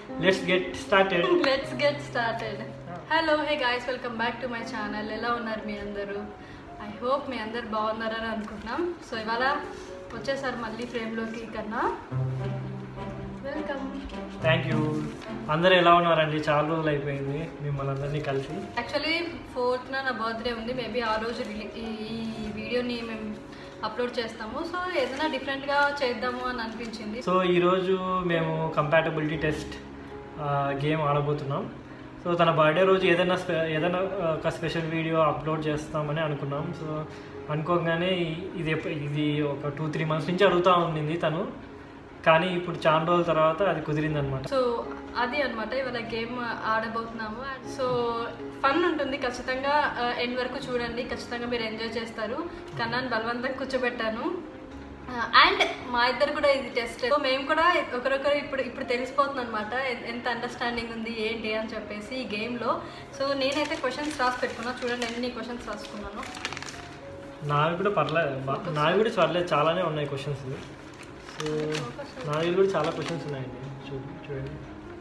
Let's get started let's get started hello hey guys welcome back to my channel ఎలా ఉన్నారు మీ అందరూ I hope మీ అందరు బాగున్నారని అనుకుంటున్నాం సో ఇవాళ వచ్చేసారు మళ్ళీ ఫ్రేమ్లోకి కన్నా వెల్కమ్ థ్యాంక్ యూ అందరు ఎలా ఉన్నారండి చాలా రోజులు అయిపోయింది మిమ్మల్ని అందరినీ కలిసి యాక్చువల్లీ ఫోర్త్న నా బర్త్డే ఉంది మేబీ ఆ రోజు రిలీ- ఈ ఈ వీడియోని మేము అప్లోడ్ చేస్తాము సో ఏదైనా డిఫరెంట్గా చేద్దాము అని అనిపించింది సో ఈరోజు మేము కంపాటబిలిటీ టెస్ట్ గేమ్ ఆడబోతున్నాం సో తన బర్త్డే రోజు ఏదైనా స్పె ఏదైనా ఆ, ఒక స్పెషల్ వీడియో అప్లోడ్ చేస్తామని అనుకున్నాం సో అనుకోగానే ఈ- ఇది ఎప్ప- ఇది ఒక టూ త్రీ మంత్స్ నుంచి అడుగుతూ ఉండింది తను కానీ ఇప్పుడు చాలా రోజుల తర్వాత అది కుదిరింది అనమాట సో అది అనమాట ఇవాళ గేమ్ ఆడబోతున్నాము సో ఫన్ ఉంటుంది ఖచ్చితంగా ఎండ్ వరకు చూడండి ఖచ్చితంగా మీరు ఎంజాయ్ చేస్తారు కన్నాను బలవంతంగా కూర్చోబెట్టాను అండ్ మా ఇద్దరు కూడా ఇది టెస్ట్ సో మేము కూడా ఒకరొకరు ఇప్పుడు ఇప్పుడు తెలిసిపోతుంది అనమాట ఎంత అండర్స్టాండింగ్ ఉంది ఏంటి అని చెప్పేసి ఈ గేమ్లో సో నేనైతే క్వశ్చన్స్ రాసి పెట్టుకున్నా చూడండి ఎన్ని క్వశ్చన్స్ రాసుకున్నాను నావి కూడా పర్లేదు బా- నావి కూడా పర్లేదు చాలానే ఉన్నాయి క్వశ్చన్స్ సో నావి కూడా చాలా క్వశ్చన్స్ ఉన్నాయండి చూ చూడండి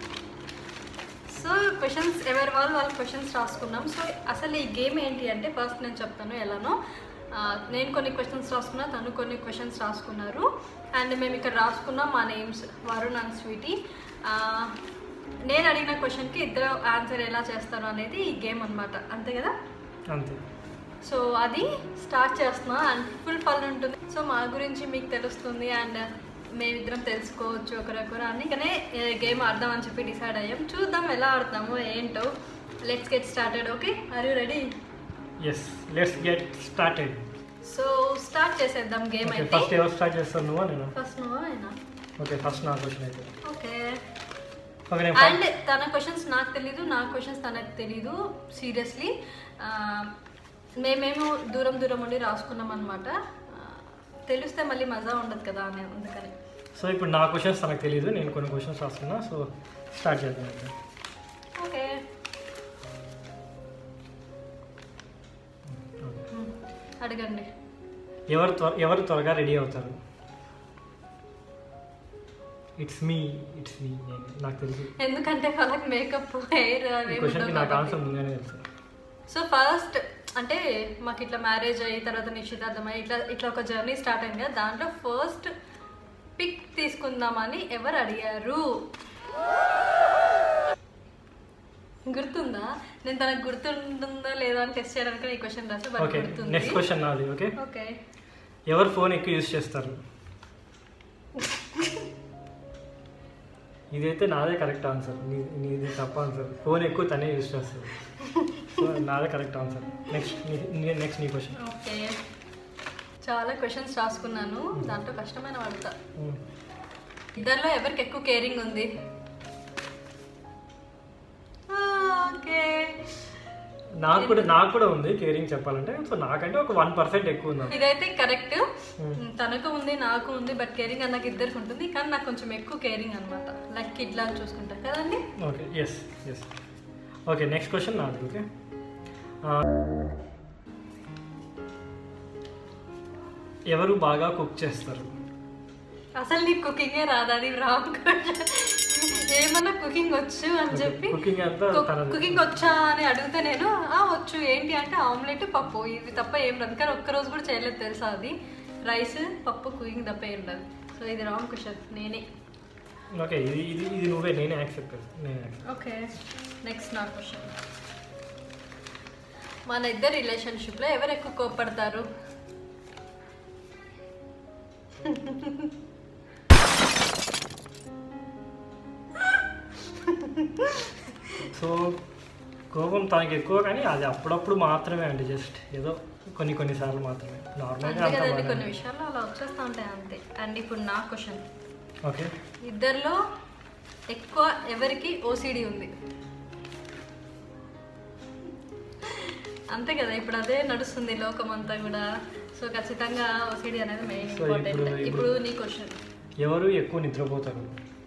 సో క్వశ్చన్స్ ఎవరి వాళ్ళు వాళ్ళ క్వశ్చన్స్ రాసుకున్నాం సో అసలు ఈ గేమ్ ఏంటి అంటే ఫస్ట్ నేను చెప్తాను ఎలానో ఆ, నేను కొన్ని క్వశ్చన్స్ రాసుకున్నా తను కొన్ని క్వశ్చన్స్ రాసుకున్నారు అండ్ మేము ఇక్కడ రాసుకున్నాం మా నేమ్స్ వరుణ్ అండ్ స్వీటీ ఆ, నేను అడిగిన క్వశ్చన్కి ఇద్దరు ఆన్సర్ ఎలా చేస్తారు అనేది ఈ గేమ్ అనమాట అంతే కదా అంతే సో అది స్టార్ట్ చేస్తున్నా అండ్ ఫుల్ ఫన్ ఉంటుంది సో మా గురించి మీకు తెలుస్తుంది అండ్ మేమిద్దరం తెలుసుకోవచ్చు ఒకరొకరు అందుకనే గేమ్ ఆడదాం అని చెప్పి డిసైడ్ అయ్యాం చూద్దాం ఎలా ఆడతాము ఏంటో let's get started okay are you ready yes let's get started so start చేసేద్దాం గేమ్ ఓకే అయితే ఫస్ట్ ఎవరు స్టార్ట్ చేస్తారు నువ్వా నేను ఫస్ట్ నువ్వు అయినా ఓకే ఫస్ట్ నా క్వశ్చన్ అయితే ఓకే ఓకే నేను అండ్ తన క్వశ్చన్స్ నాకు తెలీదు నా క్వశ్చన్స్ తనకు తెలీదు సీరియస్లీ మేమేమో దూరం దూరం ఉండి రాసుకున్నాం అనమాట తెలిస్తే మళ్ళీ మజా ఉండదు కదా అని అందుకని సో ఇప్పుడు నా క్వశ్చన్స్ తనకు తెలియదు నేను కొన్ని క్వశ్చన్స్ రాస్తున్నా సో స్టార్ట్ చేద్దాం అయితే ఓకే అడగండి ఎవరు త్వర ఎవరు త్వరగా రెడీ అవుతారు ఇట్స్ మీ ఇట్స్ మీ నాకు తెలుసు ఎందుకంటే వాళ్ళకి మేకప్ హెయిర్ ఈ క్వశ్చన్కి నాకు ఆన్సర్ ముందుగానే తెలుసు సో ఫస్ట్ అంటే మాకు ఇట్లా మ్యారేజ్ అయ్యి తర్వాత నిశ్చితార్థం అయ్యి ఇట్లా ఇట్లా ఒక జర్నీ స్టార్ట్ అయింది కదా దాంట్లో ఫస్ట్ పిక్ తీసుకుందామని ఎవరు అడిగారు గుర్తుందా నేను తనకు గుర్తుంటుందా లేదా అని టెస్ట్ చేయడానికి ఈ క్వశ్చన్ రాసి బట్ ఓకే గుర్తుంది నెక్స్ట్ క్వశ్చన్ నాది ఓకే ఓకే ఎవరు ఫోన్ ఎక్కువ యూజ్ చేస్తారు ఇదైతే నాదే కరెక్ట్ ఆన్సర్ నీ నీది తప్ప ఆన్సర్ ఫోన్ ఎక్కువ తనే యూజ్ చేస్తుంది సో నాదే కరెక్ట్ ఆన్సర్ నెక్స్ట్ నెక్స్ట్ నీ క్వశ్చన్ ఓకే చాలా క్వశ్చన్స్ రాసుకున్నాను దాంట్లో కష్టమైన వాడతా ఇద్దరిలో ఎవరికి ఎక్కువ కేరింగ్ ఉంది ఓకే నాకు కూడా నాకు కూడా ఉంది కేరింగ్ చెప్పాలంటే సో నాకంటే ఒక వన్ పర్సెంట్ ఎక్కువ ఉంది ఇదైతే కరెక్ట్ Hmm. తనకు ఉంది నాకు ఉంది బట్ కేరింగ్ అన్నకి ఇద్దరికి ఉంటుంది కానీ నాకు కొంచెం ఎక్కువ కేరింగ్ అనమాట లైక్ కిడ్ లాగా చూసుకుంటా కదండి okay yes yes okay next question నాది ఓకే ఎవరు బాగా కుక్ చేస్తారు అసలు నీకు కుకింగే రాదు అది రాంగ్ ఏమన్నా కుకింగ్ వచ్చు అని Okay, చెప్పి cooking అంతా తనది. కుకింగ్ వచ్చా అని అడిగితే నేను ఆ వచ్చు ఏంటి అంటే ఆమ్లెట్ పప్పు ఇది తప్ప ఏం రాదు కానీ ఒక్కరోజు కూడా చేయలేదు తెలుసా అది రైస్ పప్పు కుకింగ్ తప్ప ఏం రాదు సో ఇది రాంగ్ క్వశ్చన్ నేనే ఓకే ఇది ఇది ఇది నువ్వే నేనే యాక్సెప్ట్ నేనే accept. ఓకే నెక్స్ట్ నా క్వశ్చన్ మన ఇద్దరు రిలేషన్షిప్లో ఎవరు ఎక్కువ కోప్పడతారు సో కోపం తనకి ఎక్కువ కానీ అది అప్పుడప్పుడు మాత్రమే అండి జస్ట్ ఏదో కొన్ని కొన్ని సార్లు మాత్రమే నార్మల్గా అంతే అంత కదండి బాగానే కొన్ని విషయాల్లో అలా వచ్చేస్తూ ఉంటాయి అంతే అండ్ ఇప్పుడు నా క్వశ్చన్ ఓకే ఇద్దరిలో ఎక్కువ ఎవరికి ఓసిడి ఉంది అంతే కదా ఇప్పుడు అదే నడుస్తుంది లోకం అంతా కూడా సో ఖచ్చితంగా ఓసిడి అనేది మెయిన్ So, ఇంపార్టెంట్ ఇప్పుడు- ఇప్పుడు నీ క్వశ్చన్ ఎవరు ఎక్కువ నిద్రపోతారు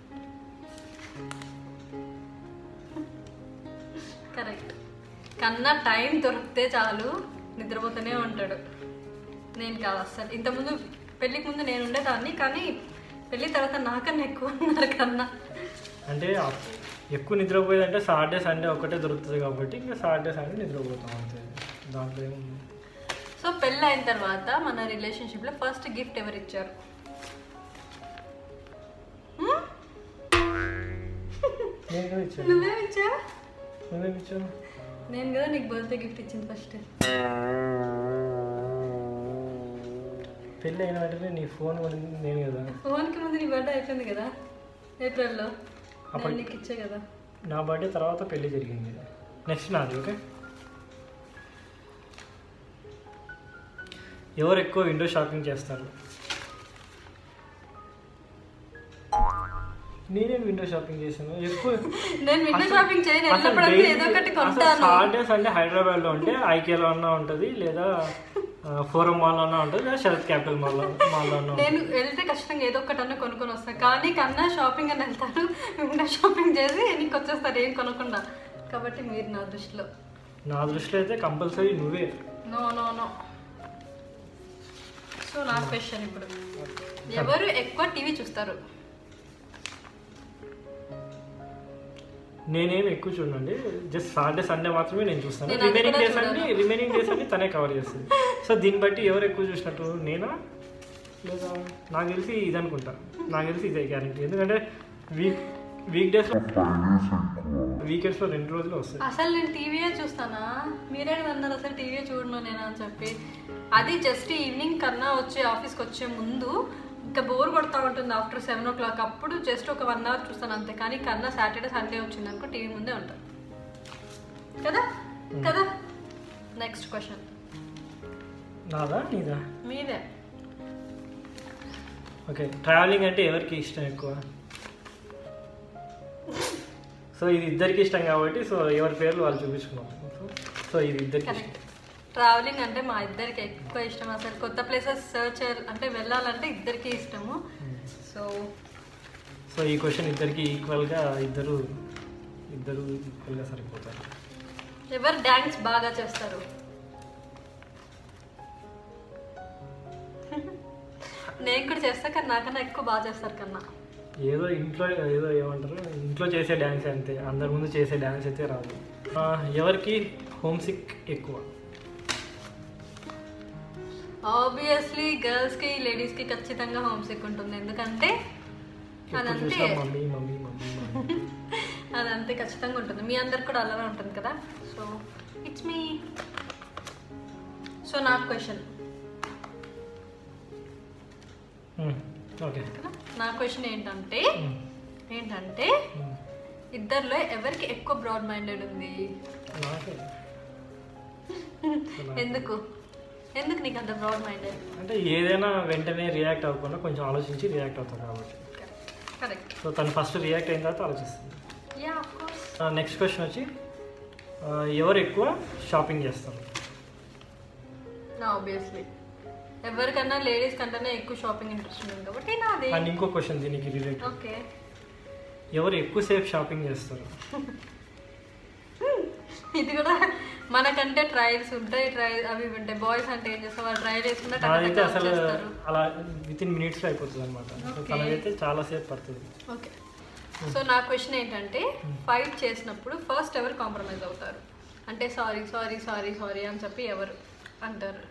కరెక్ట్ కన్నా టైం దొరికితే చాలు నిద్రపోతూనే ఉంటాడు నేను కాదు అస్సలు ఇంతకుముందు పెళ్ళికి ముందు నేను ఉండేదాన్ని కానీ పెళ్ళి తర్వాత నాకన్నా ఎక్కువ ఉన్నారు కన్నా అంటే అప్- ఎక్కువ నిద్రపోయేదంటే సాటర్డే సండే ఒకటే దొరుకుతుంది కాబట్టి ఇంకా సాటర్డే సండే నిద్రపోతాం అంతే దాంట్లో ఏముంది సో పెళ్ళి అయిన తర్వాత మన రిలేషన్షిప్ లో ఫస్ట్ గిఫ్ట్ ఎవరు ఇచ్చారు హ్మ్? నేను కూడా ఇచ్చాను నువ్వేం ఇచ్చావు నువ్వేమి ఇచ్చావు నేను కదా నీకు బర్త్డే గిఫ్ట్ ఇచ్చింది ఫస్ట్ పెళ్ళి అయిన వెంటనే నీ ఫోన్ కొనింది నేను కదా ఫోన్కి ముందు నీ బర్త్డే అయిపోయింది కదా ఏప్రిల్లో అప్పుడు- నేను నీకు ఇచ్చా కదా నా బర్త్డే తర్వాత పెళ్ళి జరిగింది నెక్స్ట్ నాది ఓకే ఎవరు ఎక్కువ విండో షాపింగ్ చేస్తారు నేనేం విండో షాపింగ్ చేశాను ఎక్కువ నేను విండో షాపింగ్ చేయను వెళ్ళినప్పుడంతా ఏదో ఒకటి కొంటాను సాటర్డే సండే హైదరాబాద్ లో ఉంటే ఐకేలో అన్నా ఉంటుంది లేదా ఫోరం మాల్ అన్నా ఉంటుంది లేదా శరత్ క్యాపిటల్ మాల్ మాల్లో అన్నా ఉంటుంది. నేను వెళ్తే ఖచ్చితంగా ఏదో ఒకటి అన్న కొనుక్కొని వస్తాను కానీ కన్నా షాపింగ్ అని వెళ్తాను విండో షాపింగ్ చేసి నీకు వచ్చేస్తారు ఏం కొనకుండా కాబట్టి మీరు నా దృష్టిలో నా దృష్టిలో అయితే కంపల్సరీ నువ్వే నో నో నో సో నా క్వశ్చన్ ఇప్పుడు ఎవరు ఎక్కువ టీవీ చూస్తారు నేనేం ఎక్కువ చూడండి జస్ట్ సాటర్డే సండే మాత్రమే నేను చూస్తాను నేను అది రిమైనింగ్ కూడా డేస్ అన్ని రిమైనింగ్ డేస్ అన్ని తనే కవర్ చేస్తుంది సో దీన్ని బట్టి ఎవరు ఎక్కువ చూసినట్టు నేనా లేదా నాకు తెలిసి ఇది అనుకుంటా నాకు తెలిసి ఇదే గ్యారంటీ ఎందుకంటే వీక్ వీక్ డేస్ వీకెండ్స్లో రెండు రోజులు వస్తాయి అసలు నేను టీవీయే చూస్తానా మీరే అన్నారు అసలు టీవీ చూడను నేను అని చెప్పి అది జస్ట్ ఈవినింగ్ కన్నా వచ్చే ఆఫీస్కి వచ్చే ముందు ఇంకా బోర్ కొడతా ఉంటుంది ఆఫ్టర్ సెవెన్ ఓ క్లాక్ అప్పుడు జస్ట్ ఒక వన్ అవర్ చూస్తాను అంతే కానీ కన్నా సాటర్డే సండే వచ్చింది అనుకో టీవీ ముందే ఉంటాను కదా కదా నెక్స్ట్ క్వశ్చన్ నాదా నీదా మీదే ఓకే ట్రావెలింగ్ అంటే ఎవరికి ఇష్టం ఎక్కువ సో ఇది ఇద్దరికి ఇష్టం కాబట్టి సో ఎవరి పేర్లు వాళ్ళు చూపించుకున్నాం సో ఇది ఇద్దరికి ఇష్టం కరెక్ట్ ట్రావెలింగ్ అంటే మా ఇద్దరికి ఎక్కువ ఇష్టం అసలు కొత్త ప్లేసెస్ సర్చ్ చేయాలి అంటే వెళ్ళాలంటే ఇద్దరికి ఇష్టము సో సో ఈ క్వశ్చన్ ఇద్దరికి ఈక్వల్గా ఇద్దరు ఇద్దరు ఈక్వల్గా సరిపోతారు ఎవరు డ్యాన్స్ బాగా చేస్తారు నేను కూడా చేస్తా కానీ నాకన్నా ఎక్కువ బాగా చేస్తారు కన్నా ఏదో ఇంట్లో ఏదో ఏమంటారు ఇంట్లో చేసే డ్యాన్స్ అంతే అందరి ముందు చేసే డ్యాన్స్ అయితే రాదు ఆ, ఎవరికి హోమ్ సిక్ ఎక్కువ ఆబ్వియస్లీ గర్ల్స్కి లేడీస్కి ఖచ్చితంగా హోమ్ సిక్ ఉంటుంది ఎందుకంటే ఎప్పుడు అదంతే చూసినా మమ్మీ మమ్మీ మమ్మీ మమ్మీ అదంతే ఖచ్చితంగా ఉంటుంది మీ అందరికి కూడా అలానే ఉంటుంది కదా సో ఇట్స్ మీ సో నా క్వశ్చన్ ఓకే కదా నా క్వశ్చన్ ఏంటంటే మ్మ్. ఏంటంటే మ్మ్. ఇద్దరిలో ఎవరికి ఎక్కువ బ్రాడ్ మైండెడ్ ఉంది నాకే ఎందుకు ఎందుకు నీకు అంత బ్రాడ్ మైండెడ్ అంటే ఏదైనా వెంటనే రియాక్ట్ అవ్వకుండా కొంచెం ఆలోచించి రియాక్ట్ అవుతాం కాబట్టి కరెక్ట్ సో తను ఫస్ట్ రియాక్ట్ అయిన తర్వాత ఆలోచిస్తుంది yeah of course next question వచ్చి ఆ, ఎవరు ఎక్కువ షాపింగ్ చేస్తారు నా ఆబ్వియస్లీ ఎవరికన్నా లేడీస్ కంటేనే ఎక్కువ షాపింగ్ ఇంట్రెస్ట్ ఉంది కాబట్టి నాది అండ్ ఇంకో క్వశ్చన్ దీనికి రిలేటెడ్ ఓకే ఎవరు ఎక్కువసేపు షాపింగ్ చేస్తారు ఇది కూడా మనకంటే ట్రయల్స్ ఉంటాయి ట్రయల్ అవి ఇవి ఉంటాయి బాయ్స్ అంటే ఏం చేస్తారు వాళ్ళు ట్రయల్ చేసుకుంటే టక్ నాదైతే టక్ అసలు చేస్తారు అలా విత్ ఇన్ మినిట్స్లో అయిపోతుంది అనమాట సో Okay. తనదైతే చాలాసేపు పడుతుంది ఓకే సో నా క్వశ్చన్ ఏంటంటే ఫైట్ చేసినప్పుడు ఫస్ట్ ఎవరు కాంప్రమైజ్ అవుతారు అంటే సారీ సారీ సారీ సారీ అని చెప్పి ఎవరు అంటారు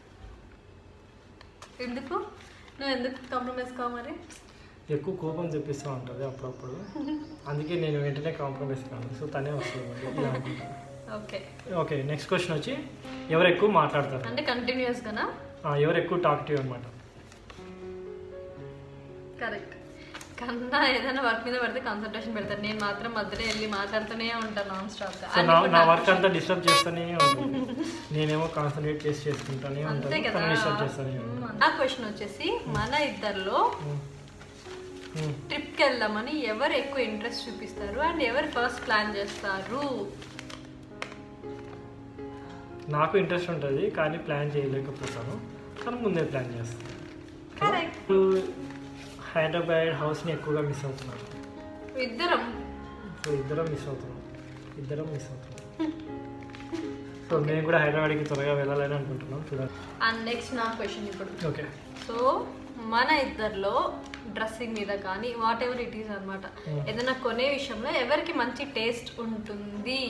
ఎందుకు నువ్వు ఎందుకు కాంప్రమైజ్ కావు మరి ఎక్కువ కోపం తెప్పిస్తూ ఉంటుంది అప్పుడప్పుడు అందుకే నేను వెంటనే కాంప్రమైజ్ కాను సో తనే వస్తుంది మళ్ళీ ఇలా అనుకుంటా. ఓకే ఓకే నెక్స్ట్ క్వశ్చన్ వచ్చి ఎవరు ఎక్కువ మాట్లాడతారు అంటే కంటిన్యూస్గానా ఆ, ఎవరు ఎక్కువ టాక్టివ్ అనమాట కరెక్ట్ కన్నా ఏదైనా వర్క్ మీద పడితే కాన్సన్ట్రేషన్ పెడతాను నేను మాత్రం మధ్యలో వెళ్ళి మాట్లాడుతూనే ఉంటాను నాన్ స్టాప్గా సో నా నా వర్క్ అంతా డిస్టర్బ్ చేస్తూనే ఉంటుంది నేనేమో కాన్సన్ట్రేట్ చేసి చేసుకుంటానే అంతే ఉంటాను కదా తను డిస్టర్బ్ చేస్తూనే ఉంటుంది నా క్వశ్చన్ వచ్చేసి మన ఇద్దరిలో ఉమ్. ఉమ్. ట్రిప్కి వెళ్దామని ఎవరు ఎక్కువ ఇంట్రెస్ట్ చూపిస్తారు అండ్ ఎవరు ఫస్ట్ ప్లాన్ చేస్తారు నాకు ఇంట్రెస్ట్ ఉంటుంది కానీ ప్లాన్ చేయలేకపోతాను కానీ ముందే ప్లాన్ చేస్తాను కరెక్ట్ ఇప్పుడు హైదరాబాద్ హౌస్ని ఎక్కువగా మిస్ అవుతున్నాను ఇద్దరం సో ఇద్దరం మిస్ అవుతున్నాం ఇద్దరం మిస్ అవుతున్నాం సో నేను కూడా హైదరాబాద్కి త్వరగా వెళ్ళాలని అనుకుంటున్నాం చూడాలి అండ్ నెక్స్ట్ నా క్వశ్చన్ ఇప్పుడు ఓకే సో మన ఇద్దరిలో డ్రెస్సింగ్ మీద కానీ వాట్ ఎవర్ ఇట్ ఈస్ అనమాట Hmm. ఏదైనా కొనే విషయంలో ఎవరికి మంచి టేస్ట్ ఉంటుంది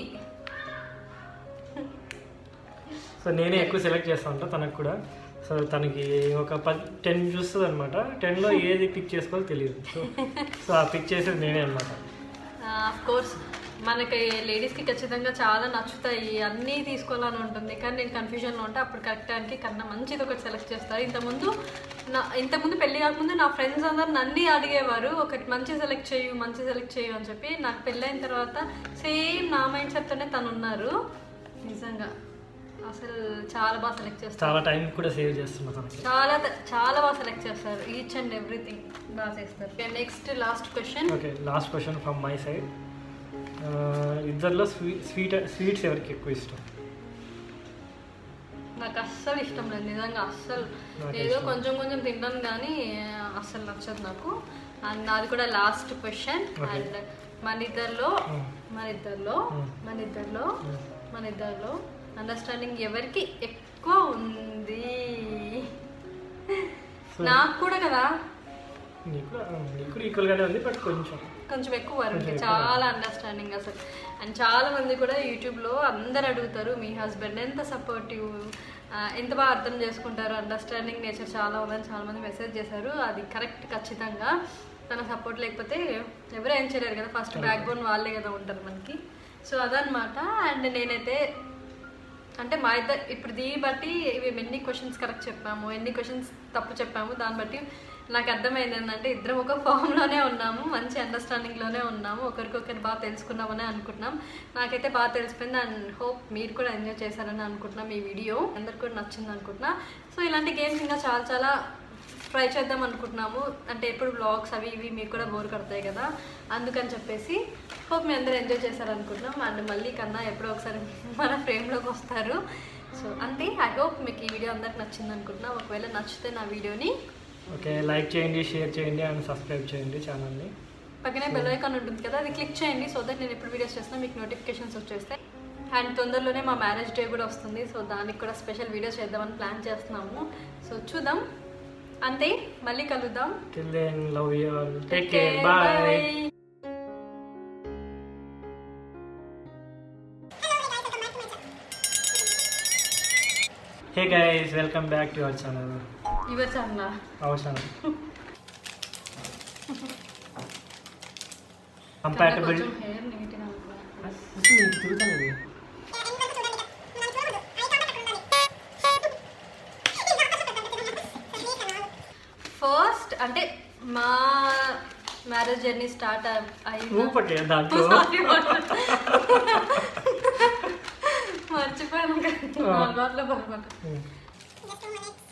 సో నేనే ఎక్కువ సెలెక్ట్ చేస్తా ఉంటా తనకు కూడా సో తనకి ఒక పది టెన్ చూస్తుంది అనమాట టెన్లో ఏది పిక్ చేసుకోవాలో తెలియదు సో సో ఆ పిక్ చేసేది నేనే అనమాట ఆఫ్ కోర్స్ మనకి లేడీస్కి ఖచ్చితంగా చాలా నచ్చుతాయి అన్నీ తీసుకోవాలని ఉంటుంది కానీ నేను కన్ఫ్యూజన్లో ఉంటే అప్పుడు కరెక్ట్ టైంకి కన్నా మంచిది ఒకటి సెలెక్ట్ చేస్తారు ఇంతకుముందు నా ఇంతకుముందు పెళ్లి కాకముందు నా ఫ్రెండ్స్ అందరు నన్ను అడిగేవారు ఒకటి మంచి సెలెక్ట్ చేయు మంచి సెలెక్ట్ చేయు అని చెప్పి నాకు పెళ్ళైన తర్వాత సేమ్ నా మైండ్ సెట్తోనే తను ఉన్నారు నిజంగా అసలు చాలా బాగా సెలెక్ట్ చేస్తారు చాలా టైం కూడా సేవ్ చేస్తున్నా తనకి చాలా త- చాలా బాగా సెలెక్ట్ చేస్తారు ఈచ్ అండ్ ఎవ్రీథింగ్ బాగా చేస్తారు next last question okay last question from my side ఇద్దరిలో స్వీట్ స్వీట్ స్వీట్స్ ఎవరికి ఎక్కువ ఇష్టం నాకు అస్సలు ఇష్టం లేదు నిజంగా అస్సలు నాకు ఏదో ఇష్టం. కొంచెం కొంచెం తింటాను కానీ అస్సలు నచ్చదు నాకు అండ్ నాది కూడా లాస్ట్ క్వశ్చన్ Okay. అండ్ మన ఇద్దరిలో Mm. మన ఇద్దరిలో Mm. మన ఇద్దరిలో Mm. మన ఇద్దరిలో అండర్స్టాండింగ్ ఎవరికి ఎక్కువ ఉంది So- నాకు కూడా కదా నీకు కూడా నీకు కూడా ఈక్వల్గానే ఉంది బట్ కొంచెం కొంచెం ఎక్కువ వరకు కొంచెం ఎక్కువ. చాలా అండర్స్టాండింగ్ అసలు అండ్ చాలా మంది కూడా యూట్యూబ్లో అందరు అడుగుతారు మీ హస్బెండ్ ఎంత సపోర్టివ్ ఎంత బాగా అర్థం చేసుకుంటారు అండర్స్టాండింగ్ నేచర్ చాలా ఉందని చాలా మంది మెసేజ్ చేశారు అది కరెక్ట్ ఖచ్చితంగా తన సపోర్ట్ లేకపోతే ఎవరు ఏం చేయలేరు కదా ఫస్ట్ బ్యాక్ బోన్ వాళ్ళే కదా ఉంటారు మనకి సో అదనమాట అండ్ నేనైతే అంటే మా ఇద్దరు ఇప్పుడు దీన్ని బట్టి ఇవి ఎన్ని క్వశ్చన్స్ కరెక్ట్ చెప్పాము ఎన్ని క్వశ్చన్స్ తప్పు చెప్పాము దాన్ని బట్టి నాకు అర్థమైంది ఏంటంటే ఇద్దరం ఒక ఫామ్లోనే ఉన్నాము మంచి అండర్స్టాండింగ్లోనే ఉన్నాము ఒకరికొకరు బాగా తెలుసుకున్నామని అనుకుంటున్నాం నాకైతే బాగా తెలిసిపోయింది అండ్ హోప్ మీరు కూడా ఎంజాయ్ చేశారని అనుకుంటున్నాం ఈ వీడియో అందరికి కూడా నచ్చింది అనుకుంటున్నా సో ఇలాంటి గేమ్స్ ఇంకా చాలా చాలా ట్రై చేద్దాం అనుకుంటున్నాము అంటే ఎప్పుడు బ్లాగ్స్ అవి ఇవి మీకు కూడా బోర్ కడతాయి కదా అందుకని చెప్పేసి హోప్ మీ అందరూ ఎంజాయ్ చేశారనుకుంటున్నాం అండ్ మళ్ళీ కన్నా ఎప్పుడో ఒకసారి మన ఫ్రేమ్లోకి వస్తారు సో అంతే ఐ హోప్ మీకు ఈ వీడియో అందరికి నచ్చింది అనుకుంటున్నా ఒకవేళ నచ్చితే నా వీడియోని ఓకే లైక్ చేయండి షేర్ చేయండి అండ్ సబ్స్క్రైబ్ చేయండి ఛానల్ని పక్కనే బెల్ ఐకాన్ ఉంటుంది కదా అది క్లిక్ చేయండి సో దట్ నేను ఎప్పుడు వీడియోస్ చేసినా మీకు నోటిఫికేషన్స్ వచ్చేస్తాయి అండ్ తొందరలోనే మా మ్యారేజ్ డే కూడా వస్తుంది సో దానికి కూడా స్పెషల్ వీడియో చేద్దామని ప్లాన్ చేస్తున్నాము సో చూద్దాం అంతే మళ్ళీ కలుద్దాం till then love you take care bye hey guys welcome back to our channel your channel our channel compatible కొంచెం హెయిర్ నీట్గా ఉంటుంది తిరుగుతాను ఇది ఫస్ట్ అంటే మా మ్యారేజ్ జర్నీ స్టార్ట్ అయింది ఊపటి దాంట్లో మర్చిపోయాను కదా ఆ. అలవాట్లో పడమాట ఉమ్. Just two minutes.